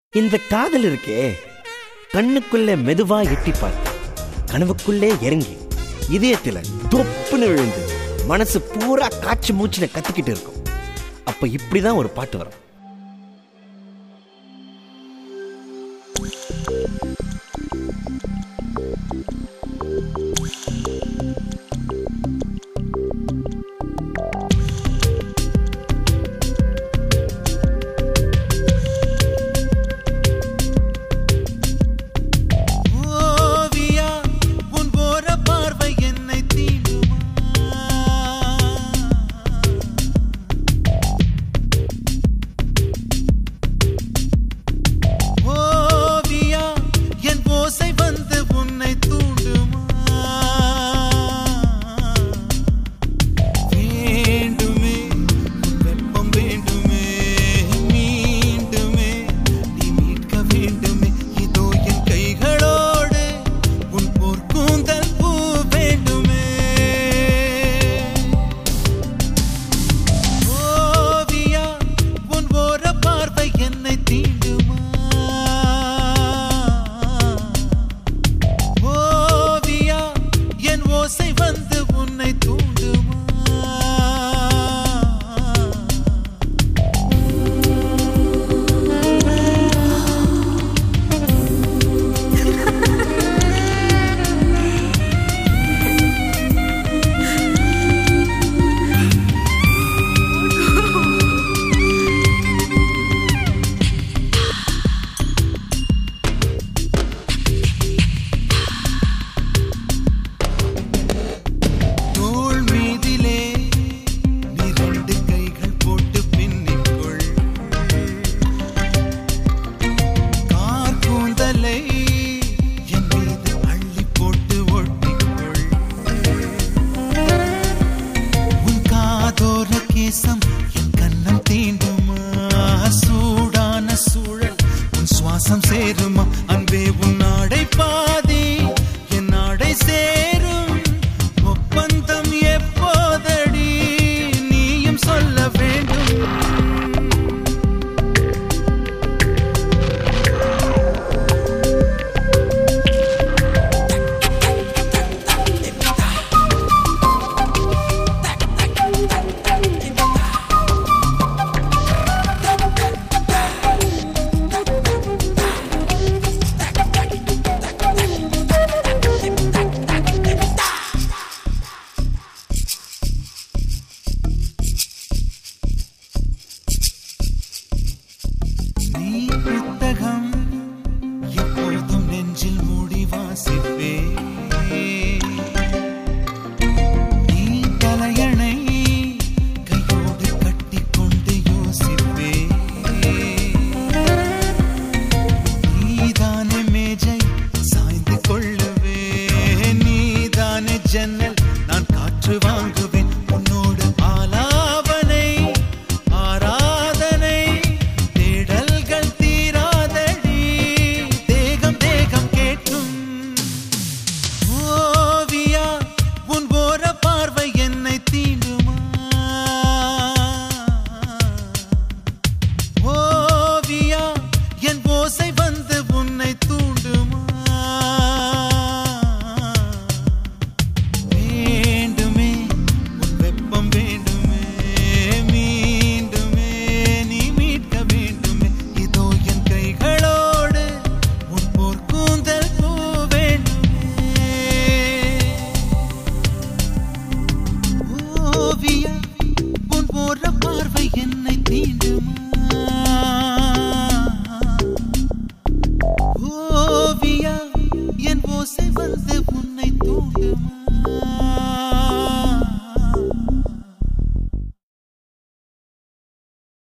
இந்த காதல் இருக்கே கண்ணுக்குள்ளே மெதுவா எட்டி பார்த்து கனவுக்குள்ளே இறங்கி இதயத்துல தொப்புன்னு விழுந்து மனசு பூரா காய்ச்சி மூச்சுன கத்திக்கிட்டு இருக்கும் அப்ப இப்படிதான் ஒரு பாட்டு வரும் ஓவியா உன் போற பார்வை என்னை தீண்டுமா ஓவியா என் ஓசை வந்து உன்னை தூண்டுமா வேண்டுமே உன் வெப்பம் வேண்டுமே மீண்டுமே நீ மீட்க வேண்டுமே இதோ என் கைகளோடு உன் பொற்கூந்தல் பூ வேண்டுமே ஓவியா உன் ஓர பார்வை என்னை தீண்டுமா ஓவியா என் ஓசை வந்து உன்னை தூண்டுமா தோள் மீதிலே நீ ரெண்டு கைகள் போட்டு பின்னிக்கொள் கார் கூந்தலை என் மீது அள்ளி போட்டு ஒட்டிக்கொள் உன் காதோர கேசம் என் கண்ணம் தீண்டுமா சூடான சூழல் உன் சுவாசம் சேருமா